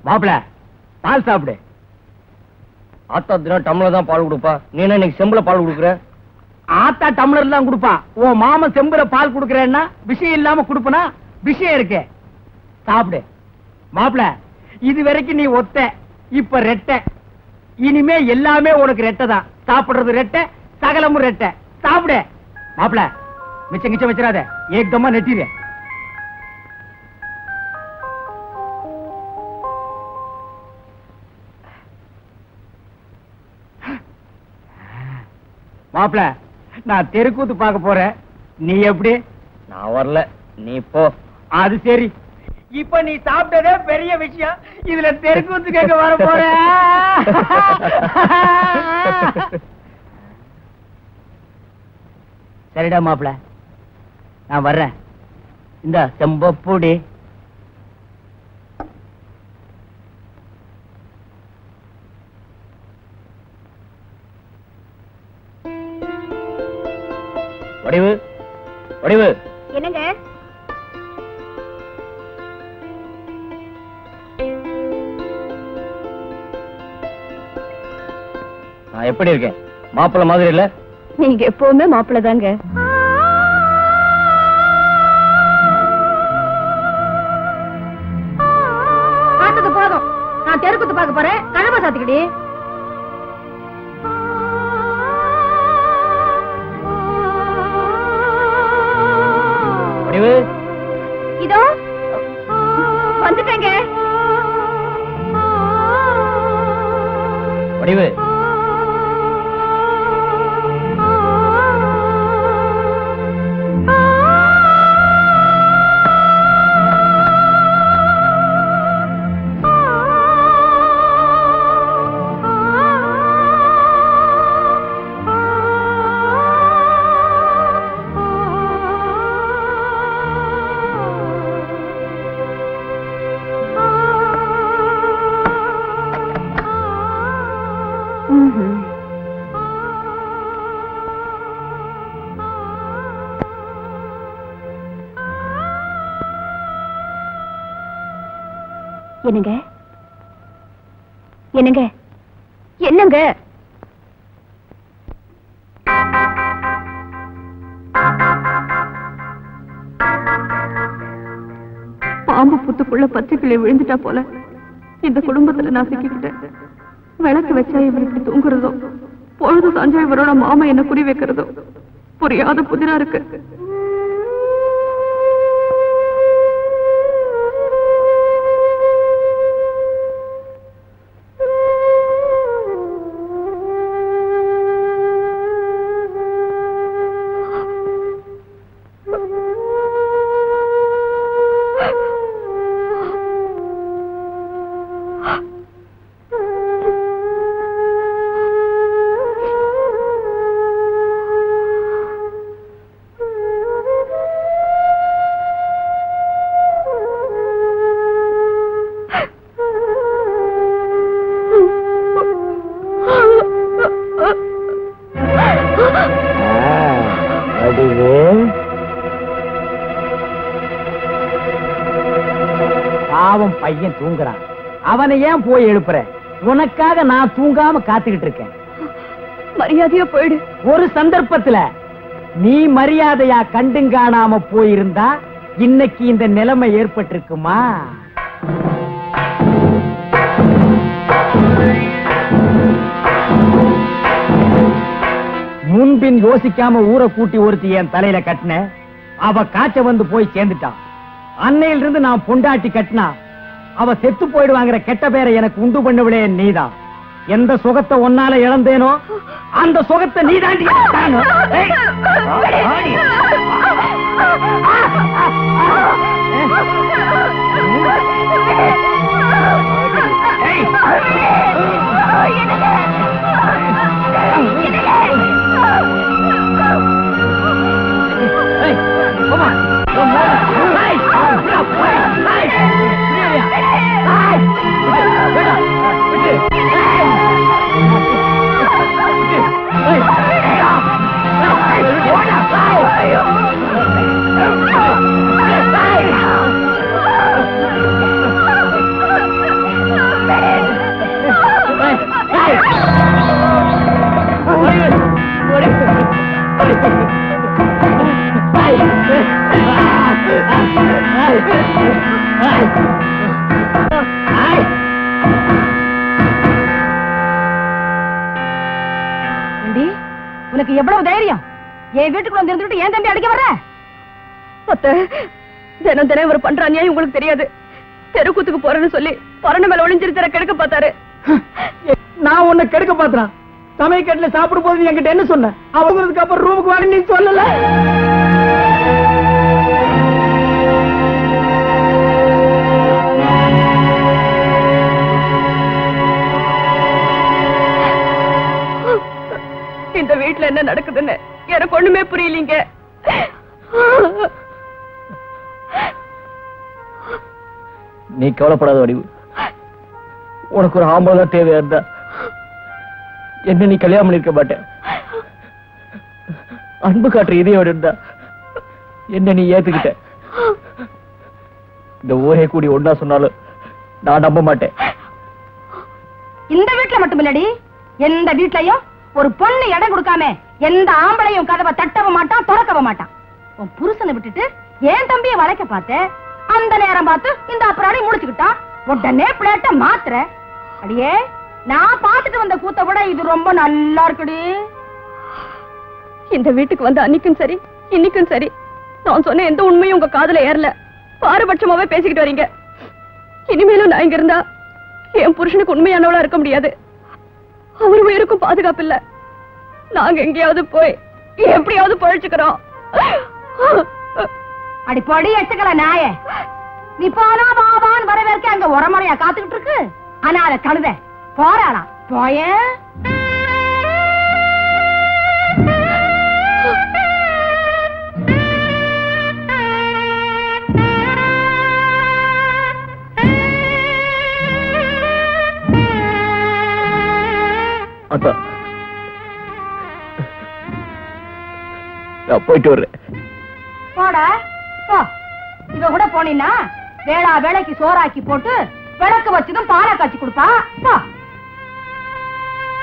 மாப்பிள பால் சாப்பிடு ஆத்தா தினம் டம்ளர் தான் பால் கொடுப்பா நீ என்ன இன்னைக்கு செம்புல பால் கொடுக்குற ஆத்தா டம்ளர் தான் கொடுப்பான் உன் மாமன் செம்புல பால் குடுக்கறேன்னா விஷயம் இல்லாம குடுப்பனா விஷயம் இருக்கு சாப்பிடு மாப்பிள இது வரைக்கும் நீ ஒத்த இப்ப ரெட்டை இனிமே எல்லாமே உனக்கு ரெட்டை தான் சாப்பிடுறது ரெட்டை சகலமும் ரெட்டை சாப்பிடு மாப்பிள மிச்சம் கிச்சம் வச்சிடாத ஏக்கமா நெட்டிடு மாப்பிள நான் தெருக்கூத்து பார்க்க போறேன் நீ எப்படி நான் வரல நீ போ அது சரி இப்ப நீ சாப்பிட்டதே பெரிய விஷயம் இதுல தெருக்கூத்து கேட்க வர போற சரிடா மாப்பிள நான் வர்றேன் இந்த செம்பப்பூடி வடிவு வடிவு என்னங்க நான் எப்படி இருக்கேன் மாப்பிள்ளை மாதிரி இல்ல நீங்க எப்பவுமே மாப்பிள்ள தாங்க பார்த்தது போதும் நான் தெருக்குத்து பார்க்க போறேன் கழம்ப சாத்துக்கடி வடிவு இதோ வந்துட்டேங்க வடிவு என்னங்க என்னங்க என்னங்க பாம்பு புத்துக்குள்ள பச்சை கிளி விழுந்துட்டா போல இந்த குடும்பத்துல நான் சிக்கிக்கிட்டேன் விளக்கு வச்சா இவர் இப்படி தூங்குறதோ பொழுது சாஞ்சா இவரோட மாமா என்ன குறி வைக்கிறதோ புரியாத புதிரா இருக்கு வடிவு பாவம் பையன் தூங்குறான் அவனை ஏன் போய் எழுப்புற உனக்காக நான் தூங்காம காத்துக்கிட்டு இருக்கேன் மரியாதையா போயிடு ஒரு சந்தர்ப்பத்துல நீ மரியாதையா கண்டுங்காணாம போயிருந்தா இன்னைக்கு இந்த நிலைமை ஏற்பட்டிருக்குமா முன்பின் யோசிக்காம ஊரை கூட்டி ஒருத்தி என் தலையில கட்டின அவ காய்ச்ச வந்து போய் சேர்ந்துட்டான் அன்னையில இருந்து நான் பொண்டாட்டி கட்டினா அவ செத்து போயிடுவாங்கிற கெட்ட பேரை எனக்கு உண்டு பண்ணவிலே நீதான் எந்த சுகத்தை ஒன்னால இழந்தேனோ அந்த சுகத்தை நீ தாண்டி உனக்கு எவ்வளவு தைரியம் என் வீட்டுக்குள்ள வந்து இருந்துட்டு ஏன் தம்பி அடிக்க வர்ற அத்தை தினம் தினம் இவர் பண்ற அநியாயம் உங்களுக்கு தெரியாது தெருக்கூத்துக்கு போறேன்னு சொல்லி பரண மேல ஒளிஞ்சிருக்கிற கெடுக்க பார்த்தாரு நான் உன்னை கெடுக்க பாத்துறான் சமையக்கட்டுல சாப்பிடும் போது நீ என்கிட்ட என்ன சொன்ன அவங்களுக்கு அப்புறம் ரூமுக்கு வாங்க நீ சொல்லல இந்த வீட்டுல என்ன நடக்குதுன்னு எனக்கு ஒண்ணுமே புரியலீங்க நீ கவலைப்படாத வடிவு உனக்கு ஒரு ஆம்பளை தான் தேவையா இருந்தா என்ன நீ கல்யாணம் பண்ணிருக்க மாட்டேன் அன்பு காட்டுற இதயோட இருந்தா என்ன நீ ஏத்துக்கிட்ட இந்த ஊரே கூடி ஒன்னா சொன்னாலும் நான் நம்ப மாட்டேன் இந்த வீட்டுல மட்டும் இல்லடி எந்த வீட்லயும் ஒரு பொண்ணு இடம் கொடுக்காம எந்த ஆம்பளையும் கதவை தட்டவும் மாட்டான் திறக்கவும் மாட்டான் உன் புருஷனை விட்டுட்டு ஏன் தம்பிய வளைக்க பார்த்த அந்த நேரம் பார்த்து இந்த அப்புறாடி முடிச்சுக்கிட்டான் உடனே பிளேட்ட மாத்துற அடியே நான் பார்த்துட்டு வந்த கூத்த விட இது ரொம்ப நல்லா இருக்குடி இந்த வீட்டுக்கு வந்த அன்னைக்கும் சரி இன்னைக்கும் சரி நான் சொன்ன எந்த உண்மையும் உங்க காதுல ஏறல பாரபட்சமாவே பேசிக்கிட்டு வரீங்க இனிமேலும் நான் இங்க இருந்தா என் புருஷனுக்கு உண்மையானவளா இருக்க முடியாது அவர் உயிருக்கும் பாதுகாப்பு இல்ல நாங்க எங்கேயாவது போய் எப்படியாவது பழிச்சுக்கிறோம் அடி பொடி எட்டுக்கல நாய நீ போனா பாபான்னு வரவேற்க அங்க உரமறையா காத்துக்கிட்டு இருக்கு ஆனா அத கழுத போறாளாம் போயேன் அத்தா நான் போயிட்டு வர்றேன் போடா போ இவ கூட போனீன்னா வேளா வேலைக்கு சோறாக்கி போட்டு விளக்கு வச்சதும் பாலை காய்ச்சி கொடுப்பா போ